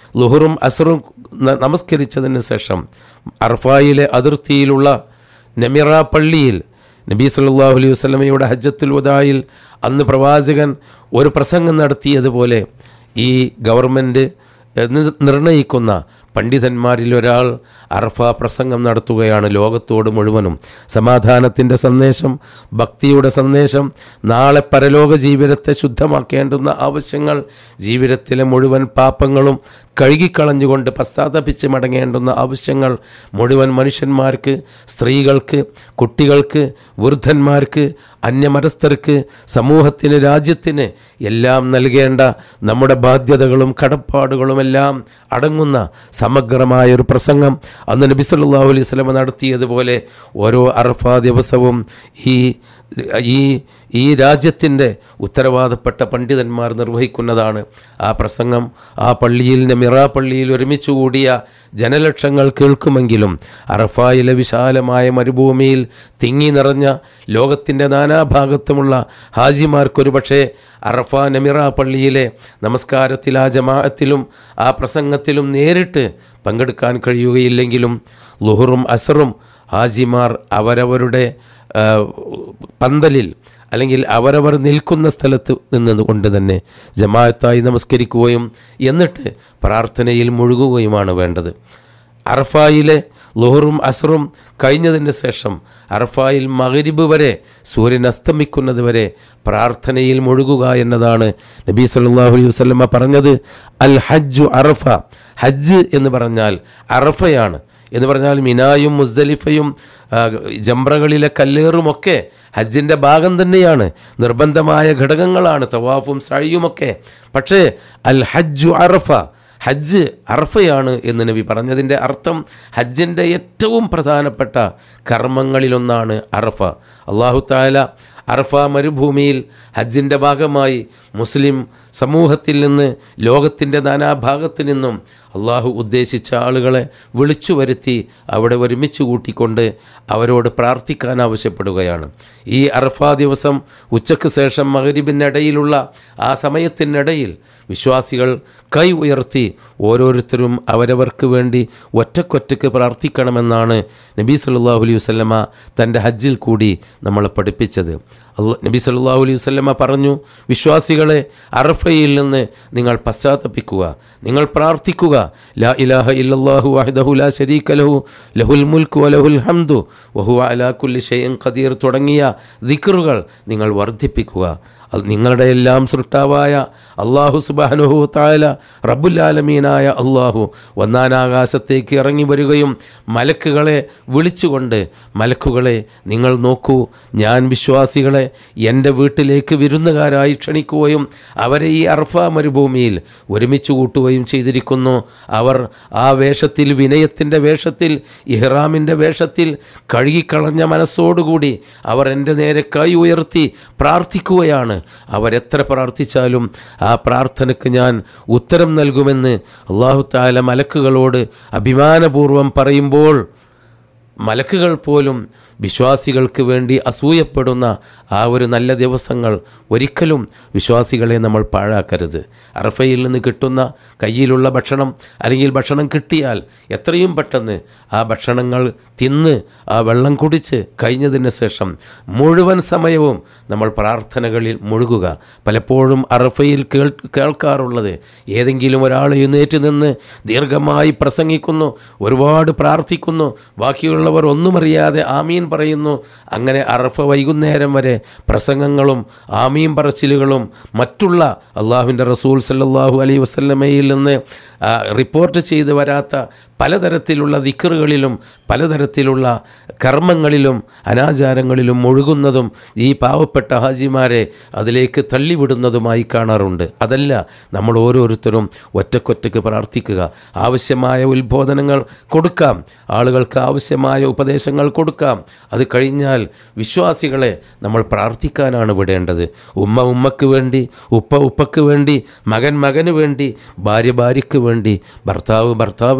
ലുഹറും അസറും ന- നമസ്കരിച്ചതിന് ശേഷം അർഫായിലെ അതിർത്തിയിലുള്ള നമിറ പള്ളിയിൽ നബി സല്ലല്ലാഹു അലൈഹി വസല്ലമയുടെ ഹജ്ജത്തുൽ വദായിൽ അന്ന് പ്രവാചകൻ ഒരു പ്രസംഗം നടത്തിയതുപോലെ ഈ ഗവൺമെൻറ് നി- നിർണയിക്കുന്ന പണ്ഡിതന്മാരിൽ ഒരാൾ അർഫ പ്രസംഗം നടത്തുകയാണ് ലോകത്തോട് മുഴുവനും സമാധാനത്തിൻ്റെ സന്ദേശം ഭക്തിയുടെ സന്ദേശം നാളെ പരലോക ജീവിതത്തെ ശുദ്ധമാക്കേണ്ടുന്ന ആവശ്യങ്ങൾ ജീവിതത്തിലെ മുഴുവൻ പാപങ്ങളും കഴുകിക്കളഞ്ഞുകൊണ്ട് പശ്ചാത്തപിച്ച് മടങ്ങേണ്ടുന്ന ആവശ്യങ്ങൾ മുഴുവൻ മനുഷ്യന്മാർക്ക് സ്ത്രീകൾക്ക് കുട്ടികൾക്ക് വൃദ്ധന്മാർക്ക് അന്യമതസ്ഥർക്ക് സമൂഹത്തിന് രാജ്യത്തിന് എല്ലാം നൽകേണ്ട നമ്മുടെ ബാധ്യതകളും കടപ്പാടുകളുമെല്ലാം അടങ്ങുന്ന സമഗ്രമായ ഒരു പ്രസംഗം അന്ന് നബി സല്ലല്ലാഹു അലൈഹി വസല്ലമ നടത്തിയതുപോലെ ഓരോ അറഫ ദിവസവും ഈ ഈ ഈ രാജ്യത്തിൻ്റെ ഉത്തരവാദപ്പെട്ട പണ്ഡിതന്മാർ നിർവഹിക്കുന്നതാണ് ആ പ്രസംഗം ആ പള്ളിയിൽ മിറ പള്ളിയിൽ ഒരുമിച്ച് കൂടിയ ജനലക്ഷങ്ങൾ കേൾക്കുമെങ്കിലും അറഫായിലെ വിശാലമായ മരുഭൂമിയിൽ തിങ്ങി നിറഞ്ഞ ലോകത്തിൻ്റെ നാനാഭാഗത്തുമുള്ള ഹാജിമാർക്കൊരു പക്ഷേ അറഫ നമിറ പള്ളിയിലെ നമസ്കാരത്തിൽ ആ ജമാഅത്തിലും ആ പ്രസംഗത്തിലും നേരിട്ട് പങ്കെടുക്കാൻ കഴിയുകയില്ലെങ്കിലും ലുഹറും അസറും ഹാജിമാർ അവരവരുടെ ആ, പന്തലിൽ അല്ലെങ്കിൽ അവരവർ നിൽക്കുന്ന സ്ഥലത്ത് നിന്നുകൊണ്ട് തന്നെ ജമാഅത്തായി നമസ്കരിക്കുകയും എന്നിട്ട് പ്രാർത്ഥനയിൽ മുഴുകുകയുമാണ് വേണ്ടത് അറഫായിലെ ലുഹറും അസറും കഴിഞ്ഞതിന് ശേഷം അറഫായിൽ മകരിബ് വരെ സൂര്യൻ അസ്തമിക്കുന്നത് വരെ പ്രാർത്ഥനയിൽ മുഴുകുക എന്നതാണ് നബി സല്ലല്ലാഹു അലൈഹി വസല്ലമ പറഞ്ഞത് അൽ ഹജ്ജു അറഫ ഹജ്ജ് എന്ന് പറഞ്ഞാൽ അറഫയാണ് എന്ന് പറഞ്ഞാൽ മിനായും മുസ്ദലിഫയും ആ, ജംറകളിലെ കല്ലേറുമൊക്കെ ഹജ്ജിൻ്റെ ഭാഗം തന്നെയാണ് നിർബന്ധമായ ഘടകങ്ങളാണ് തവാഫും സഴിയുമൊക്കെ പക്ഷേ അൽ ഹജ്ജു അറഫ ഹജ്ജ് അറഫയാണ് എന്ന് നബി പറഞ്ഞതിൻ്റെ അർത്ഥം ഹജ്ജിൻ്റെ ഏറ്റവും പ്രധാനപ്പെട്ട കർമ്മങ്ങളിലൊന്നാണ് അറഫ അള്ളാഹു താല അറഫ മരുഭൂമിയിൽ ഹജ്ജിൻ്റെ ഭാഗമായി മുസ്ലിം സമൂഹത്തിൽ നിന്ന് ലോകത്തിൻ്റെ നാനാഭാഗത്തു നിന്നും അള്ളാഹു ഉദ്ദേശിച്ച ആളുകളെ വിളിച്ചു വരുത്തി അവിടെ ഒരുമിച്ച് കൂട്ടിക്കൊണ്ട് അവരോട് പ്രാർത്ഥിക്കാൻ ആവശ്യപ്പെടുകയാണ് ഈ അറഫ ദിവസം ഉച്ചയ്ക്ക് ശേഷം മകരിബിനിടയിലുള്ള ആ സമയത്തിനിടയിൽ വിശ്വാസികൾ കൈ ഉയർത്തി ഓരോരുത്തരും അവരവർക്ക് വേണ്ടി ഒറ്റക്കൊറ്റക്ക് പ്രാർത്ഥിക്കണമെന്നാണ് നബി സല്ലല്ലാഹു അലൈഹി വസല്ലമ തൻ്റെ ഹജ്ജിൽ കൂടി നമ്മളെ പഠിപ്പിച്ചത് അല്ല നബി സല്ലല്ലാഹു അലൈഹി വസല്ലമ പറഞ്ഞു വിശ്വാസികളെ അറഫയിൽ നിന്ന് നിങ്ങൾ പശ്ചാത്തപിക്കുക നിങ്ങൾ പ്രാർത്ഥിക്കുക ലാ ഇലാഹ ഇല്ലല്ലാഹു വഹ്ദഹു ലാ ശരീക ലഹു ലഹുൽ മുൽക്കു വലഹുൽ ഹംദു വഹുവ അലാ കുല്ലി ഷൈഇൻ ഖദീർ തുടങ്ങിയ ദിക്റുകൾ നിങ്ങൾ വർദ്ധിപ്പിക്കുക അത് നിങ്ങളുടെ എല്ലാം സൃഷ്ടാവായ അള്ളാഹു സുബാനുഹു താല റബ്ബുല്ലാലമീനായ അള്ളാഹു ഒന്നാനാകാശത്തേക്ക് ഇറങ്ങി വരികയും മലക്കുകളെ വിളിച്ചുകൊണ്ട് മലക്കുകളെ നിങ്ങൾ നോക്കൂ ഞാൻ വിശ്വാസികളെ എൻ്റെ വീട്ടിലേക്ക് വിരുന്നുകാരായി ക്ഷണിക്കുകയും അവരെ ഈ അർഫ മരുഭൂമിയിൽ ഒരുമിച്ച് കൂട്ടുകയും ചെയ്തിരിക്കുന്നു അവർ ആ വേഷത്തിൽ വിനയത്തിൻ്റെ വേഷത്തിൽ ഇഹ്റാമിൻ്റെ വേഷത്തിൽ കഴുകിക്കളഞ്ഞ മനസ്സോടുകൂടി അവർ എൻ്റെ നേരെ കൈ ഉയർത്തി പ്രാർത്ഥിക്കുകയാണ് അവരെത്ര പ്രാർത്ഥിച്ചാലും ആ പ്രാർത്ഥനയ്ക്ക് ഞാൻ ഉത്തരം നൽകുമെന്ന് അള്ളാഹു താല മലക്കുകളോട് അഭിമാനപൂർവം പറയുമ്പോൾ മലക്കുകൾ പോലും വിശ്വാസികൾക്ക് വേണ്ടി അസൂയപ്പെടുന്ന ആ ഒരു നല്ല ദിവസങ്ങൾ ഒരിക്കലും വിശ്വാസികളെ നമ്മൾ പാഴാക്കരുത് അറഫയിൽ നിന്ന് കിട്ടുന്ന കയ്യിലുള്ള ഭക്ഷണം അല്ലെങ്കിൽ ഭക്ഷണം കിട്ടിയാൽ എത്രയും പെട്ടെന്ന് ആ ഭക്ഷണങ്ങൾ തിന്ന് ആ വെള്ളം കുടിച്ച് കഴിഞ്ഞതിന് ശേഷം മുഴുവൻ സമയവും നമ്മൾ പ്രാർത്ഥനകളിൽ മുഴുകുക പലപ്പോഴും അറഫയിൽ കേൾ കേൾക്കാറുള്ളത് ഏതെങ്കിലും ഒരാൾ എഴുന്നേറ്റ് നിന്ന് ദീർഘമായി പ്രസംഗിക്കുന്നു ഒരുപാട് പ്രാർത്ഥിക്കുന്നു ബാക്കിയുള്ളവർ ഒന്നും അറിയാതെ ആമീൻ പറയുന്നു അങ്ങനെ അറഫ വൈകുന്നേരം വരെ പ്രസംഗങ്ങളും ആമീൻ പറച്ചിലുകളും മറ്റുള്ള അള്ളാഹുവിൻ്റെ റസൂൽ സല്ലല്ലാഹു അലൈഹി വസല്ലമയിൽ നിന്ന് ആ, റിപ്പോർട്ട് ചെയ്ത് വരാത്ത പലതരത്തിലുള്ള ദിക്കറുകളിലും പലതരത്തിലുള്ള കർമ്മങ്ങളിലും അനാചാരങ്ങളിലും മുഴുകുന്നതും ഈ പാവപ്പെട്ട ഹാജിമാരെ അതിലേക്ക് തള്ളിവിടുന്നതുമായി കാണാറുണ്ട് അതല്ല നമ്മൾ ഓരോരുത്തരും ഒറ്റക്കൊറ്റക്ക് പ്രാർത്ഥിക്കുക ആവശ്യമായ ഉത്ബോധനങ്ങൾ കൊടുക്കാം ആളുകൾക്ക് ആവശ്യമായ ഉപദേശങ്ങൾ കൊടുക്കാം അത് കഴിഞ്ഞാൽ വിശ്വാസികളെ നമ്മൾ പ്രാർത്ഥിക്കാനാണ് വിടേണ്ടത് ഉമ്മ ഉമ്മക്ക് വേണ്ടി ഉപ്പ ഉപ്പക്ക് വേണ്ടി മകൻ മകന് വേണ്ടി ഭാര്യ ഭാര്യയ്ക്ക് വേണ്ടി ഭർത്താവ് ഭർത്താവിന് വേണ്ടി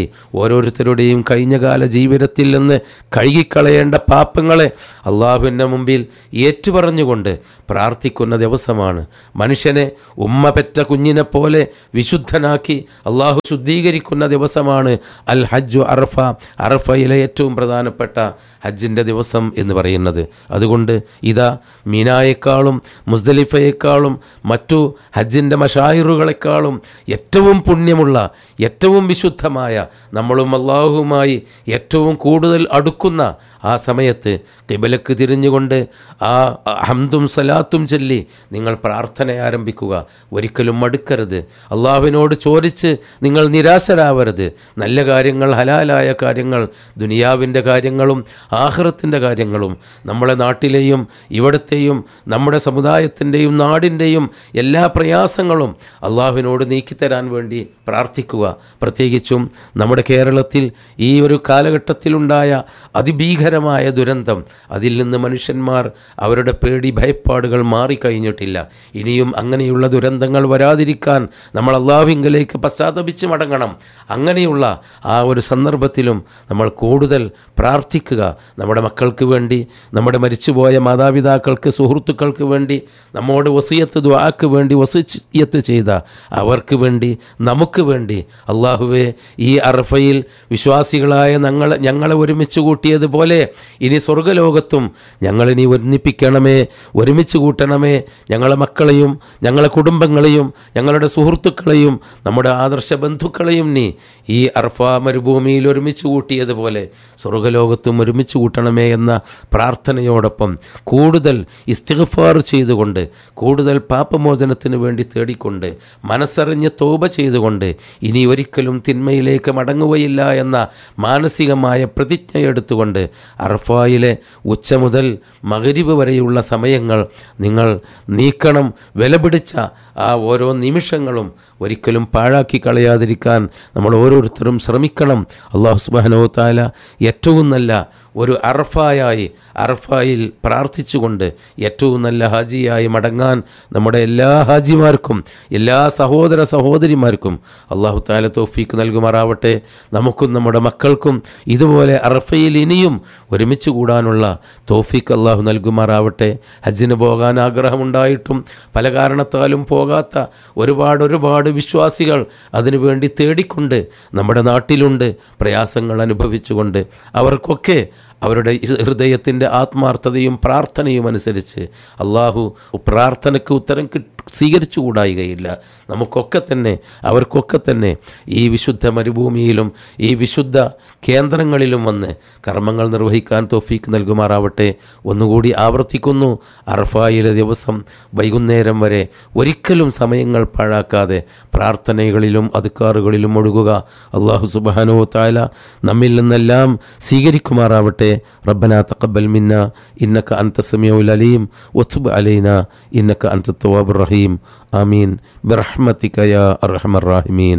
ഓരോരുത്തരുടെയും കഴിഞ്ഞകാല ജീവിതത്തിൽ നിന്ന് കഴുകിക്കളയേണ്ട പാപങ്ങളെ അള്ളാഹുവിൻ്റെ മുമ്പിൽ ഏറ്റുപറഞ്ഞുകൊണ്ട് പ്രാർത്ഥിക്കുന്ന ദിവസമാണ് മനുഷ്യനെ ഉമ്മ പെറ്റ കുഞ്ഞിനെ പോലെ വിശുദ്ധനാക്കി അള്ളാഹു ശുദ്ധീകരിക്കുന്ന ദിവസമാണ് അൽ ഹജ്ജു അറഫ അറഫയിലെ ഏറ്റവും പ്രധാനപ്പെട്ട ഹജ്ജിൻ്റെ ദിവസം എന്ന് പറയുന്നത് അതുകൊണ്ട് ഇതാ മീനായേക്കാളും മുസ്ദലിഫയേക്കാളും മറ്റു ഹജ്ജിൻ്റെ മഷായിറുകളെക്കാളും ഏറ്റവും പുണ്യമുള്ള ഏറ്റവും വിശുദ്ധമായ നമ്മളും അള്ളാഹുവുമായി ഏറ്റവും കൂടുതൽ അടുക്കുന്ന ആ സമയത്ത് കിബലക്ക് തിരിഞ്ഞുകൊണ്ട് ആ ഹംദും സലാത്തും ചൊല്ലി നിങ്ങൾ പ്രാർത്ഥന ആരംഭിക്കുക ഒരിക്കലും മടുക്കരുത് അള്ളാഹുവിനോട് ചോദിച്ച് നിങ്ങൾ നിരാശരാവരുത് നല്ല കാര്യങ്ങൾ ഹലാലായ കാര്യങ്ങൾ ദുനിയാവിൻ്റെ കാര്യങ്ങളും ആഹ്റത്തിൻ്റെ കാര്യങ്ങളും നമ്മുടെ നാട്ടിലെയും ഇവിടത്തെയും നമ്മുടെ സമുദായത്തിൻ്റെയും നാടിൻ്റെയും എല്ലാ പ്രയാസങ്ങളും അള്ളാഹുവിനോട് നീക്കിത്തരാൻ വേണ്ടി പ്രാർത്ഥിക്കുക പ്രത്യേകിച്ചും നമ്മുടെ കേരളത്തിൽ ഈ ഒരു കാലഘട്ടത്തിലുണ്ടായ അതിഭീകരമായ ദുരന്തം അതിൽ നിന്ന് മനുഷ്യന്മാർ അവരുടെ പേടി ഭയപ്പാടുകൾ മാറിക്കഴിഞ്ഞിട്ടില്ല ഇനിയും അങ്ങനെയുള്ള ദുരന്തങ്ങൾ വരാതിരിക്കാൻ നമ്മൾ അള്ളാഹുവിങ്കലേക്ക് പശ്ചാത്തപിച്ച് മടങ്ങണം അങ്ങനെയുള്ള ആ ഒരു സന്ദർഭത്തിലും നമ്മൾ കൂടുതൽ പ്രാർത്ഥിക്കുക നമ്മുടെ മക്കൾക്ക് വേണ്ടി നമ്മുടെ മരിച്ചുപോയ മാതാപിതാക്കൾക്ക് സുഹൃത്തുക്കൾക്ക് വേണ്ടി നമ്മോട് വസിയത്ത് ദ്വാക്ക് വേണ്ടി വസിയത്ത് ചെയ്ത അവർക്ക് വേണ്ടി നമുക്ക് വേണ്ടി അള്ളാഹുവെ ഈ അറഫയിൽ വിശ്വാസികളായ ഞങ്ങളെ ഞങ്ങളെ ഒരുമിച്ച് കൂട്ടിയതുപോലെ ഇനി സ്വർഗലോകത്തും ഞങ്ങളിനി ഒന്നിപ്പിക്കണമേ ഒരുമിച്ച് കൂട്ടണമേ ഞങ്ങളെ മക്കളെയും ഞങ്ങളെ കുടുംബങ്ങളെയും ഞങ്ങളുടെ സുഹൃത്തുക്കളെയും നമ്മുടെ ആദർശ ബന്ധുക്കളെയും നീ ഈ അർഫ മരുഭൂമിയിൽ ഒരുമിച്ച് കൂട്ടിയതുപോലെ സ്വർഗലോകത്തും ഒരുമിച്ച് കൂട്ടണമേ എന്ന പ്രാർത്ഥനയോടൊപ്പം കൂടുതൽ ഇസ്തിഗ്ഫാർ ചെയ്തുകൊണ്ട് കൂടുതൽ പാപമോചനത്തിന് വേണ്ടി തേടിക്കൊണ്ട് മനസ്സറിഞ്ഞ് തോപ ചെയ്തുകൊണ്ട് ഇനി ഒരിക്കലും തിന്മയിലേക്ക് മടങ്ങുകയില്ല എന്ന മാനസികമായ പ്രതിജ്ഞ എടുത്തുകൊണ്ട് അർഫായിലെ ഉച്ച മുതൽ മകരിബ് വരെയുള്ള സമയങ്ങൾ നിങ്ങൾ നീക്കണം വിലപിടിച്ച ആ ഓരോ നിമിഷങ്ങളും ഒരിക്കലും പാഴാക്കി കളയാതിരിക്കാൻ നമ്മൾ ഓരോരുത്തരും ശ്രമിക്കണം അള്ളാഹു സുബാനോ താല ഏറ്റവും നല്ല ഒരു അറഫായായി അറഫായിൽ പ്രാർത്ഥിച്ചുകൊണ്ട് ഏറ്റവും നല്ല ഹാജിയായി മടങ്ങാൻ നമ്മുടെ എല്ലാ ഹാജിമാർക്കും എല്ലാ സഹോദര സഹോദരിമാർക്കും അള്ളാഹു താല തോഫീക്ക് നൽകുമാറാവട്ടെ നമുക്കും നമ്മുടെ മക്കൾക്കും ഇതുപോലെ അറഫയിൽ ഇനിയും ഒരുമിച്ച് കൂടാനുള്ള തോഫീക്ക് അള്ളാഹു നൽകുമാറാവട്ടെ ഹജ്ജിന് പോകാൻ ആഗ്രഹമുണ്ടായിട്ടും പല കാരണത്താലും പോകാത്ത ഒരുപാട് ഒരുപാട് വിശ്വാസികൾ അതിനുവേണ്ടി തേടിക്കൊണ്ട് നമ്മുടെ നാട്ടിലുണ്ട് പ്രയാസങ്ങൾ അനുഭവിച്ചുകൊണ്ട് അവർക്കൊക്കെ അവരുടെ ഹൃദയത്തിൻ്റെ ആത്മാർത്ഥതയും പ്രാർത്ഥനയും അനുസരിച്ച് അള്ളാഹു പ്രാർത്ഥനയ്ക്ക് ഉത്തരം കിട്ടി സ്വീകരിച്ചു കൂടായികയില്ല നമുക്കൊക്കെ തന്നെ അവർക്കൊക്കെ തന്നെ ഈ വിശുദ്ധ മരുഭൂമിയിലും ഈ വിശുദ്ധ കേന്ദ്രങ്ങളിലും വന്ന് കർമ്മങ്ങൾ നിർവഹിക്കാൻ തോഫീക്ക് നൽകുമാറാവട്ടെ ഒന്നുകൂടി ആവർത്തിക്കുന്നു അർഫായിലെ ദിവസം വൈകുന്നേരം വരെ ഒരിക്കലും സമയങ്ങൾ പാഴാക്കാതെ പ്രാർത്ഥനകളിലും അതുക്കാറുകളിലും ഒഴുകുക അള്ളാഹു സുബാനോ താല നമ്മിൽ നിന്നെല്ലാം സ്വീകരിക്കുമാറാവട്ടെ റബ്ബന തഖബ്ബൽ മിന്ന ഇന്നക അൻത സമീഉൽ അലീം വതുബ് അലൈന ഇന്നക അൻത തവ്വാബുർ റഹീം ആമീൻ ബിറഹ്മതിക യാ അർഹമർ റാഹിമീൻ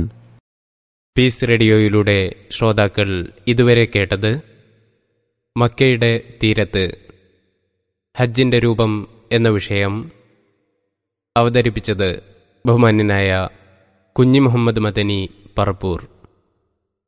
പീസ് റേഡിയോയിലൂടെ ശ്രോതാക്കൾ ഇതുവരെ കേട്ടത് മക്കയുടെ തീരത്ത് ഹജ്ജിന്റെ രൂപം എന്ന വിഷയം അവതരിപ്പിച്ചത് ബഹുമാന്യനായ കുഞ്ഞി മുഹമ്മദ് മദനി പറപ്പൂർ